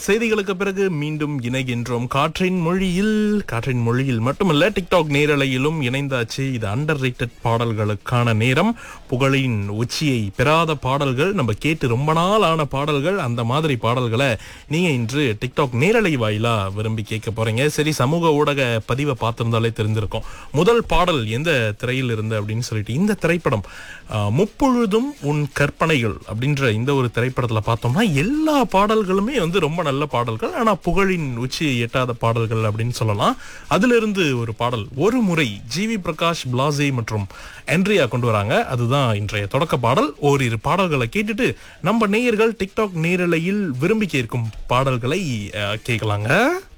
செய்திகளுக்கு பிறகு மீண்டும் இணைகின்றோம் காற்றின் மொழியில் காற்றின் மொழியில் மட்டுமல்ல டிக்டாக் நேரலையிலும் இணைந்தாச்சு இது அண்டர் ரேட்டட் பாடல்களுக்கான நேரம் புகழின் உச்சியை பெறாத பாடல்கள் நம்ம கேட்டு ரொம்ப நாள் ஆன பாடல்கள் அந்த மாதிரி பாடல்களை நீங்க இன்று டிக்டாக் நேரலை வாயிலா விரும்பி கேட்க போறீங்க சரி சமூக ஊடக பதிவை பார்த்திருந்தாலே தெரிஞ்சிருக்கும் முதல் பாடல் எந்த திரையில் இருந்து அப்படின்னு சொல்லிட்டு இந்த திரைப்படம் ஆஹ், முப்பொழுதும் உன் கற்பனைகள் அப்படின்ற இந்த ஒரு திரைப்படத்துல பார்த்தோம்னா எல்லா பாடல்களுமே வந்து ரொம்ப நல்ல பாடல்கள் ஆனா புகழின் உச்சியை எட்டாத பாடல்கள் அப்படின்னு சொல்லலாம் அதுல இருந்து ஒரு பாடல் ஒரு முறை ஜிவி பிரகாஷ் பிளாசே மற்றும் ஆண்ட்ரியா கொண்டு வராங்க அதுதான் இன்றைய தொடக்க பாடல் ஓரிரு பாடல்களை கேட்டுட்டு நம்ம நேயர்கள் டிக்டாக் நேரலையில் விரும்பி கேட்கும் பாடல்களை அஹ், கேட்கலாங்க